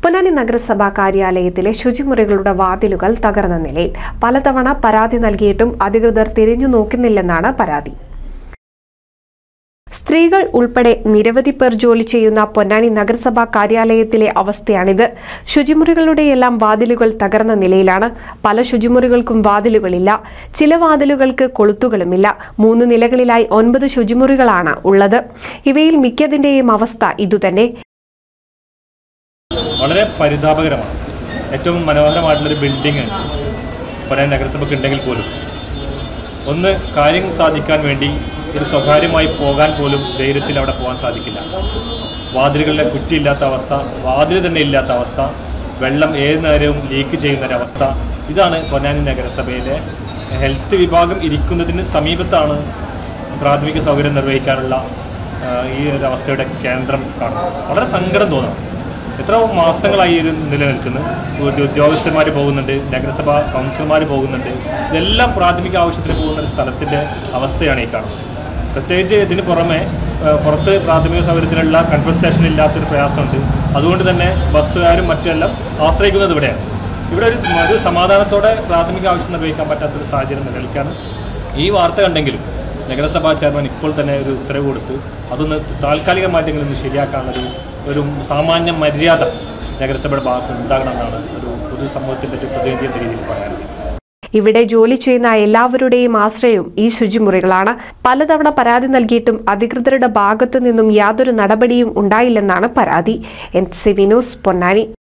പൊന്നാനി നഗരസഭാ കാര്യാലയത്തിലെ ശുചിമുറികളുടെ വാതിലുകൾ തകർന്ന നിലയിൽ പലതവണ പരാതി നൽകിയിട്ടും അധികൃതർ തിരിഞ്ഞു നോക്കുന്നില്ലെന്നാണ് പരാതി സ്ത്രീകൾ ഉൾപ്പെടെ നിരവധി പേർ ജോലി ചെയ്യുന്ന പൊന്നാനി നഗരസഭാ കാര്യാലയത്തിലെ അവസ്ഥയാണിത് ശുചിമുറികളുടെയെല്ലാം വാതിലുകൾ തകർന്ന നിലയിലാണ് പല ശുചിമുറികൾക്കും വാതിലുകളില്ല ചില വാതിലുകൾക്ക് കൊളുത്തുകളുമില്ല മൂന്ന് നിലകളിലായി ഒൻപത് ശുചിമുറികളാണ് ഉള്ളത് ഇവയിൽ മിക്കതിന്റെയും അവസ്ഥ ഇതുതന്നെ വളരെ പരിതാപകരമാണ് ഏറ്റവും മനോഹരമായിട്ടുള്ളൊരു ബിൽഡിംഗ് പറയാൻ നഗരസഭയ്ക്ക് ഉണ്ടെങ്കിൽ പോലും ഒന്ന് കാര്യം സാധിക്കാൻ വേണ്ടി ഒരു സ്വകാര്യമായി പോകാൻ പോലും ധൈര്യത്തിൽ അവിടെ പോകാൻ സാധിക്കില്ല വാതിലുകളിലെ കുറ്റിയില്ലാത്ത അവസ്ഥ വാതിൽ തന്നെ ഇല്ലാത്ത അവസ്ഥ വെള്ളം ഏത് നേരവും ലീക്ക് ചെയ്യുന്ന ഒരവസ്ഥ ഇതാണ് പൊന്നാനി നഗരസഭയിലെ ഹെൽത്ത് വിഭാഗം ഇരിക്കുന്നതിന് സമീപത്താണ് പ്രാഥമിക സൗകര്യം നിർവഹിക്കാനുള്ള ആ, ഈ ഒരു അവസ്ഥയുടെ കേന്ദ്രം കാണുന്നത് വളരെ സങ്കടം തോന്നണം എത്ര മാസങ്ങളായി ഈ ഒരു നിലനിൽക്കുന്നു ഉദ്യോ- ഉദ്യോഗസ്ഥന്മാർ പോകുന്നുണ്ട് നഗരസഭ കൗൺസിലർമാർ പോകുന്നുണ്ട് ഇതെല്ലാം പ്രാഥമിക ആവശ്യത്തിന് പോകുന്ന ഒരു സ്ഥലത്തിൻ്റെ അവസ്ഥയാണ് ഈ കാണുന്നത് പ്രത്യേകിച്ച് ഇതിന് പുറമെ ആ, പുറത്ത് പ്രാഥമിക സൗകര്യത്തിലുള്ള കൺഫ്രൻസ് സ്റ്റേഷൻ ഇല്ലാത്തൊരു പ്രയാസമുണ്ട് അതുകൊണ്ട് തന്നെ ബസ്സുകാരും മറ്റെല്ലാം ആശ്രയിക്കുന്നത് ഇവിടെയാണ് ഇവിടെ ഒരു ഒരു സമാധാനത്തോടെ പ്രാഥമിക ആവശ്യം നിർവഹിക്കാൻ പറ്റാത്തൊരു സാഹചര്യം നിലനിൽക്കുകയാണ് ഈ വാർത്ത കണ്ടെങ്കിലും നഗരസഭാ ചെയർമാൻ ഇപ്പോൾ തന്നെ ഒരു ഉത്തരവ് കൊടുത്ത് അതൊന്ന് താൽക്കാലികമായിട്ടെങ്കിലും ഒന്ന് ശരിയാക്കാനുള്ളൊരു ഒരു സാമാന്യ മര്യാദ നഗരസഭയുടെ ഭാഗത്ത് ഉണ്ടാകണമെന്നാണ് ഒരു പൊതുസമൂഹത്തിൻ്റെ ഒരു പ്രതിനിധി എന്ന രീതിയിൽ പറയാനുള്ളത് ഇവിടെ ജോലി ചെയ്യുന്ന എല്ലാവരുടെയും ആശ്രയവും ഈ ശുചിമുറികളാണ് പലതവണ പരാതി നൽകിയിട്ടും അധികൃതരുടെ ഭാഗത്തു നിന്നും യാതൊരു നടപടിയും ഉണ്ടായില്ലെന്നാണ് പരാതി എൻ സി വിനോസ് പൊന്നാനി